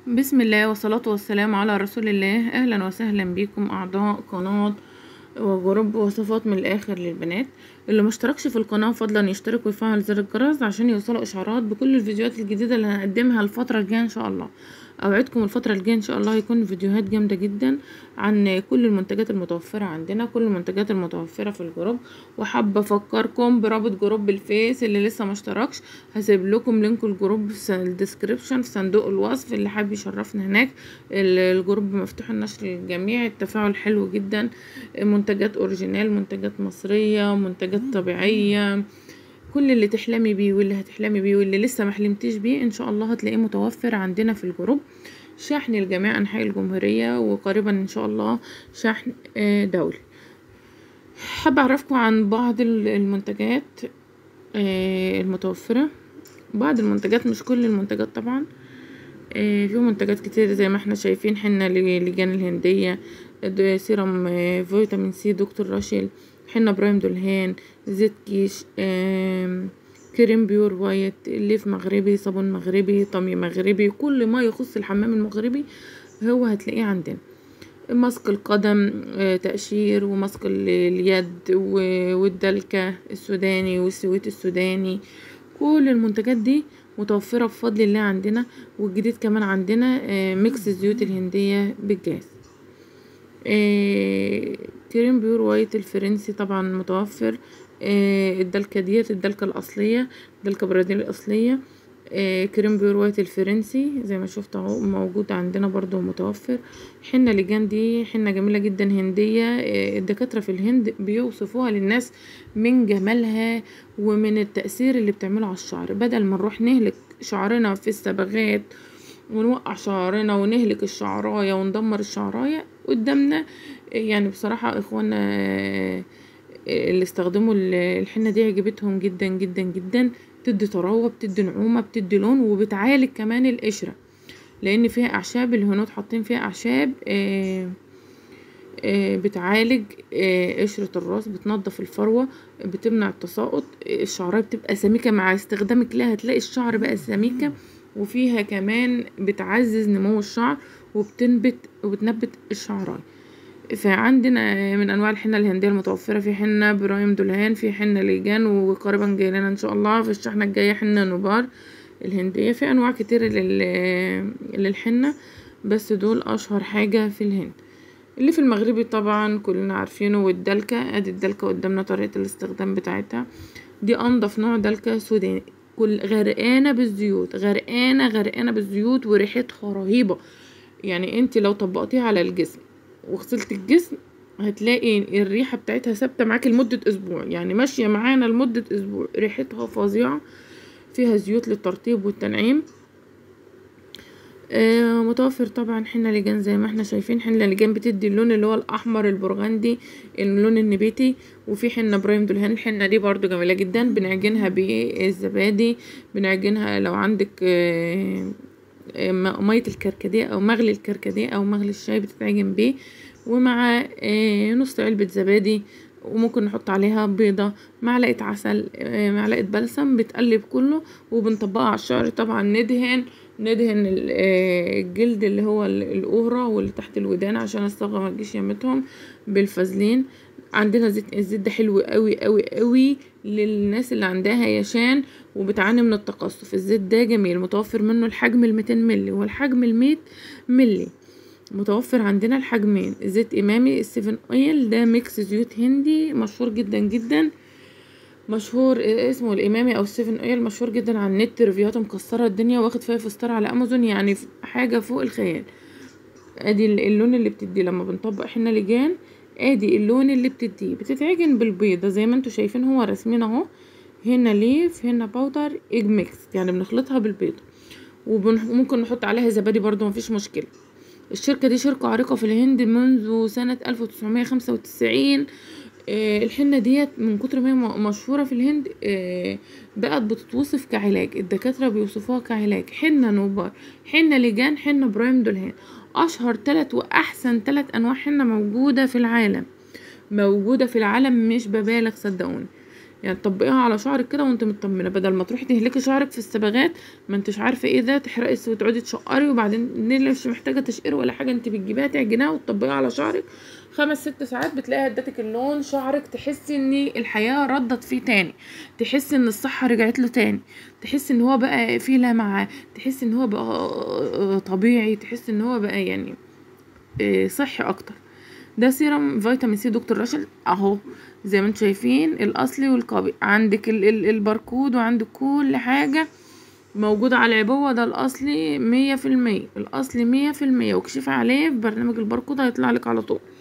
بسم الله والصلاة والسلام على رسول الله أهلا وسهلا بكم أعضاء قناة وجروب وصفات من الآخر للبنات اللي مشتركش في القناة فضلا يشترك ويفعل زر الجرس عشان يوصله إشعارات بكل الفيديوهات الجديدة اللي هنقدمها الفترة الجاية إن شاء الله أوعدكم الفترة الجاية إن شاء الله هيكون فيديوهات جامدة جدا عن كل المنتجات المتوفرة عندنا كل المنتجات المتوفرة في الجروب وحابة أفكركم برابط جروب الفيس اللي لسه مشتركش هسيب لكم لينك الجروب في الديسكريبشن في صندوق الوصف اللي حابب يشرفنا هناك الجروب مفتوح النشر للجميع التفاعل حلو جدا منتجات اوريجينال منتجات مصرية منتجات طبيعية كل اللي تحلمي بيه واللي هتحلمي بيه واللي لسه ما حلمتيش بيه ان شاء الله هتلاقيه متوفر عندنا في الجروب شحن لجميع انحاء الجمهورية وقريبا ان شاء الله شحن دولي حابة اعرفكم عن بعض المنتجات المتوفرة بعض المنتجات مش كل المنتجات طبعا في منتجات كتير زي ما احنا شايفين حنة لجان الهندية سيرم فيتامين سي دكتور راشل حنة برايم دولهان زيت كيش كريم بيور وايت ليف مغربي صابون مغربي طمي مغربي كل ما يخص الحمام المغربي هو هتلاقيه عندنا ماسك القدم تقشير وماسك اليد والدلكة السوداني والسويت السوداني كل المنتجات دي متوفرة بفضل الله عندنا والجديد كمان عندنا ميكس الزيوت الهندية بالجاز كريم بيور وايت الفرنسي طبعا متوفر الدلكة ديت الدلكة الأصلية الدلكة برازيل الأصلية كريم بيور وايت الفرنسي زي ما شفت اهو موجود عندنا برضو متوفر حنة لجان دي حنة جميلة جدا هندية الدكاترة في الهند بيوصفوها للناس من جمالها ومن التأثير اللي بتعمله على الشعر بدل ما نروح نهلك شعرنا في الصبغات ونوقع شعرنا ونهلك الشعراية وندمر الشعراية قدامنا يعني بصراحة اخوانا اللي استخدموا الحنة دي عجبتهم جدا جدا جدا بتدي طراوة بتدي نعومة بتدي لون وبتعالج كمان القشرة لان فيها اعشاب الهنود حاطين فيها اعشاب آآ آآ بتعالج قشرة الراس بتنظف الفروة بتمنع التساقط الشعرية بتبقى سميكة مع استخدامك لها هتلاقي الشعر بقى سميكة وفيها كمان بتعزز نمو الشعر وبتنبت وبتنبت الشعرايه فعندنا من انواع الحنه الهنديه المتوفره في حنه برايم دولهان في حنه ليجان وقريبا جاي لنا ان شاء الله في الشحنه الجايه حنه نوبار الهنديه في انواع كتير للحنه بس دول اشهر حاجه في الهند اللي في المغربي طبعا كلنا عارفينه والدلكه ادي الدلكه قدامنا طريقه الاستخدام بتاعتها دي انضف نوع دلكه سوداني كل غرقانه بالزيوت غرقانه غرقانه بالزيوت وريحتها رهيبه يعني انت لو طبقتيها على الجسم وغسلت الجسم هتلاقي الريحه بتاعتها ثابته معاكي لمده اسبوع يعني ماشيه معانا لمده اسبوع ريحتها فظيعه فيها زيوت للترطيب والتنعيم آه متوفر طبعا حنة لجان زي ما احنا شايفين حنة لجان بتدي اللون اللي هو الاحمر البرغندي اللون النبيتي وفي حنة برايم دولهان الحنة دي برضو جميلة جدا بنعجنها بالزبادي بنعجنها لو عندك آه مية الكركديه او مغلي الكركديه او مغلي الشاي بتتعجن بيه ومع نص علبة زبادي وممكن نحط عليها بيضة معلقة عسل معلقة بلسم بتقلب كله وبنطبقها على الشعر طبعا ندهن ندهن الجلد اللي هو القهرة واللي تحت الودان عشان الصبغة ما تجيش يمتهم بالفازلين عندنا زيت الزيت ده حلو قوي قوي قوي للناس اللي عندها هيشان وبتعاني من التقصف الزيت ده جميل متوفر منه الحجم الميتين ملي والحجم الميت ملي متوفر عندنا الحجمين زيت امامي السيفن اويل ده ميكس زيوت هندي مشهور جدا جدا مشهور اسمه الامامي او السيفن اويل مشهور جدا على النت ريفيوهاته مكسره الدنيا واخد فيها ستار على امازون يعني حاجه فوق الخيال ادي اللون اللي بتدي لما بنطبق حنا لجان ادي اللون اللي بتديه بتتعجن بالبيضه زي ما انتوا شايفين هو رسمين اهو هنا ليف هنا باودر ايج ميكس يعني بنخلطها بالبيضه وممكن نحط عليها زبادي برضو مفيش مشكله الشركه دي شركه عريقه في الهند منذ سنه 1995 آه الحنه ديت من كتر ما هي مشهوره في الهند آه بقت بتتوصف كعلاج الدكاتره بيوصفوها كعلاج حنه نوبار حنه لجان حنه برايم دولهان اشهر ثلاث واحسن ثلاث انواع حنه موجوده في العالم موجوده في العالم مش ببالغ صدقوني يعني تطبقيها على شعرك كده وانت مطمنه بدل ما تروحي تهلكي شعرك في الصبغات ما انتش عارفه ايه ده تحرقي وتقعدي تشقري وبعدين دي مش محتاجه تشقير ولا حاجه انت بتجيبيها تعجنيها وتطبقيها على شعرك خمس ست ساعات بتلاقيها ادتك اللون شعرك تحسي ان الحياه ردت فيه تاني تحسي ان الصحه رجعت له تاني تحسي ان هو بقى فيه لمعه تحسي ان هو بقى طبيعي تحسي ان هو بقى يعني آه، صحي اكتر ده سيرم فيتامين سي دكتور راشد اهو زي ما انتم شايفين الاصلي والقوي عندك ال ال الباركود وعندك كل حاجه موجودة على العبوة ده الأصلي مية في المية الأصلي مية في المية واكشفي عليه في برنامج الباركود هيطلع لك على طول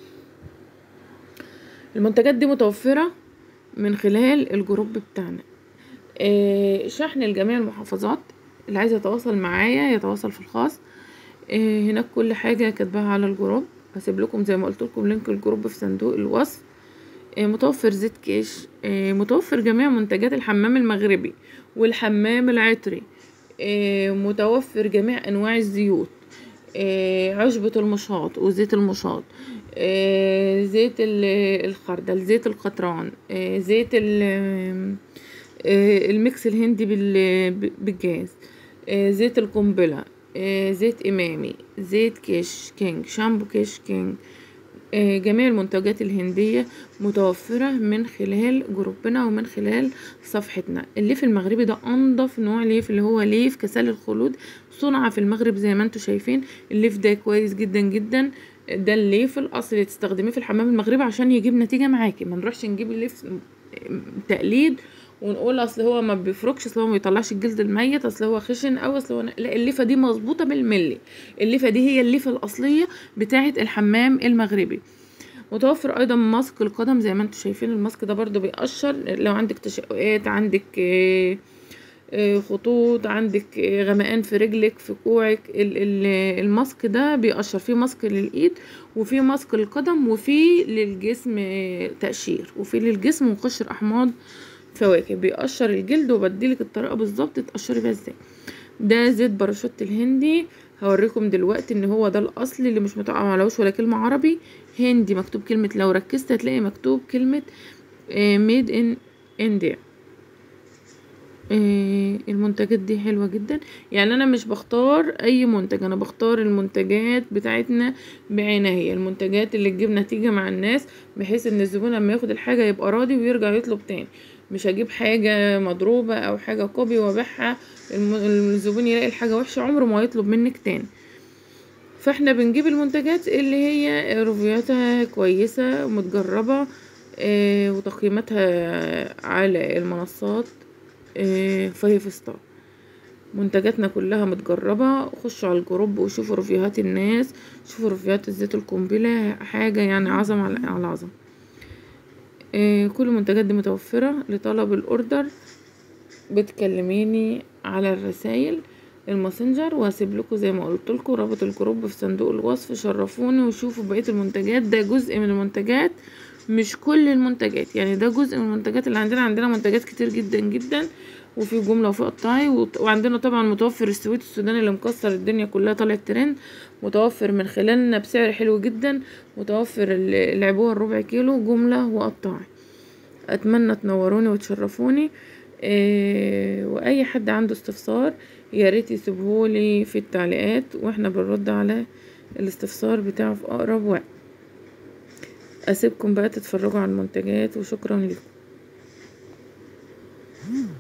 المنتجات دي متوفرة من خلال الجروب بتاعنا آه، شحن لجميع المحافظات اللي عايز يتواصل معايا يتواصل في الخاص آه، هناك كل حاجة كاتباها على الجروب هسيب لكم زي ما قلت لكم لينك الجروب في صندوق الوصف آه، متوفر زيت كيش آه، متوفر جميع منتجات الحمام المغربي والحمام العطري آه، متوفر جميع انواع الزيوت آه، عشبة المشاط وزيت المشاط آه، زيت ال- الخردل زيت القطران آه، زيت ال- آه، الميكس الهندي بال- بالجاز آه، زيت القنبلة آه، زيت إمامي زيت كيش كينج شامبو كيش كينج آه، جميع المنتجات الهندية متوفرة من خلال جروبنا ومن خلال صفحتنا الليف المغربي ده أنضف نوع ليف اللي هو ليف كسل الخلود صنع في المغرب زي ما انتم شايفين الليف ده كويس جدا جدا ده الليف الأصلي تستخدميه في الحمام المغربي عشان يجيب نتيجة معاكي ما نروحش نجيب الليف تقليد ونقول اصل هو ما بيفركش اصل هو ما بيطلعش الجلد الميت اصل هو خشن او اصل هو لا الليفه دي مظبوطه بالملي الليفه دي هي الليفه الاصليه بتاعه الحمام المغربي متوفر ايضا ماسك القدم زي ما انتم شايفين الماسك ده برضو بيقشر لو عندك تشققات عندك آه، آه، خطوط عندك آه، غمقان في رجلك في كوعك ال- ال- الماسك ده بيقشر في ماسك للايد وفي ماسك للقدم وفي للجسم آه، تقشير وفي للجسم مقشر احماض فواكه بيقشر الجلد وبديلك الطريقه بالظبط تقشري بيها ازاي ده زيت باراشوت الهندي هوريكم دلوقتي ان هو ده الاصلي اللي مش متقع علوش ولا كلمه عربي هندي مكتوب كلمه لو ركزت هتلاقي مكتوب كلمه ميد ان انديا المنتجات دي حلوه جدا يعني انا مش بختار اي منتج انا بختار المنتجات بتاعتنا بعناية المنتجات اللي تجيب نتيجه مع الناس بحيث ان الزبون لما ياخد الحاجه يبقى راضي ويرجع يطلب تاني مش هجيب حاجه مضروبه او حاجه كوبي وابيعها الم- الزبون يلاقي الحاجه وحشه عمره ما يطلب منك تاني فاحنا بنجيب المنتجات اللي هي ريفيوهاتها كويسه ومتجربه آه، وتقييماتها على المنصات فايف ستار منتجاتنا كلها متجربة خشوا على الجروب وشوفوا ريفيوهات الناس شوفوا ريفيوهات الزيت القنبلة حاجة يعني عظم على على عظم آه، كل المنتجات دي متوفرة لطلب الأوردر بتكلميني على الرسايل الماسنجر وهسيب لكم زي ما قلت لكم رابط الجروب في صندوق الوصف شرفوني وشوفوا بقية المنتجات ده جزء من المنتجات مش كل المنتجات يعني ده جزء من المنتجات اللي عندنا عندنا منتجات كتير جدا جدا وفي جملة وفي قطاعي وط- وعندنا طبعا متوفر السويت السوداني اللي مكسر الدنيا كلها طالع ترند متوفر من خلالنا بسعر حلو جدا متوفر ال- العبوة الربع كيلو جملة وقطاعي اتمنى تنوروني وتشرفوني إيه واي حد عنده استفسار يا ريت يسيبهولي في التعليقات واحنا بنرد على الاستفسار بتاعه في اقرب وقت اسيبكم بقى تتفرجوا على المنتجات وشكرا لكم